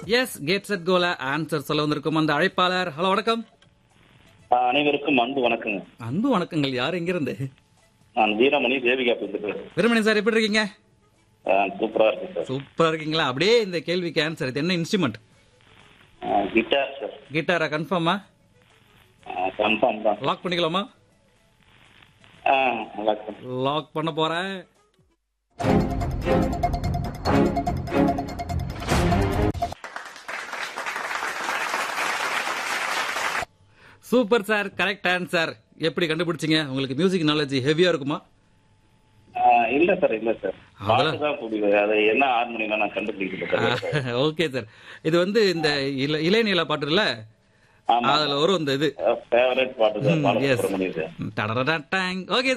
S get set கோல answer சொல்ல வந்திருக்கும் அந்த அழைப்பாளர் ஹலோ வணக்கம் ஆ, அனைவருக்கும் அன்பு வணக்கங்க அன்பு வணக்கங்கள் யார் எங்கிருந்து நான் வீரமணி தேவிகா பேசுகிறேன் விருமணி சார் எப்படி இருக்கீங்க ஆ, சூப்பரா இருக்கு சார் சூப்பரா இருக்கீங்களா அப்படியே இந்த கேள்விக்கு ஆன்சர் இது என்ன இன்ஸ்ட்ருமெண்ட் ஆ, கிட்டார் சார் கிட்டாரா கன்ஃபார்மா கன்ஃபார்ம் தான் லாக் பண்ணிக்கலாமா ஆ, நல்லா இருக்கு. லாக் பண்ண போறேன் சூப்பர் சார் கரெக்ட் ஆன்சர் எப்படி கண்டுபிடிச்சீங்க உங்களுக்கு மியூசிக் நாலேஜ் ஹெவியா இருக்குமா ஆ, இல்ல சார் இல்ல சார் அதெல்லாம் பாட்டு தான் பிடிக்குது அது என்ன ஹார்மோனியம் நான் கண்டுபிடிக்கல சார் ஓகே சார் இது வந்து இந்த இள இளைநில பாட்டு இல்ல ஆமா அதுல வரும் இந்த இது ஃபேவரட் பாட்டு தான் எஸ் பாலசுப்ரமணியம் சார் ஓகே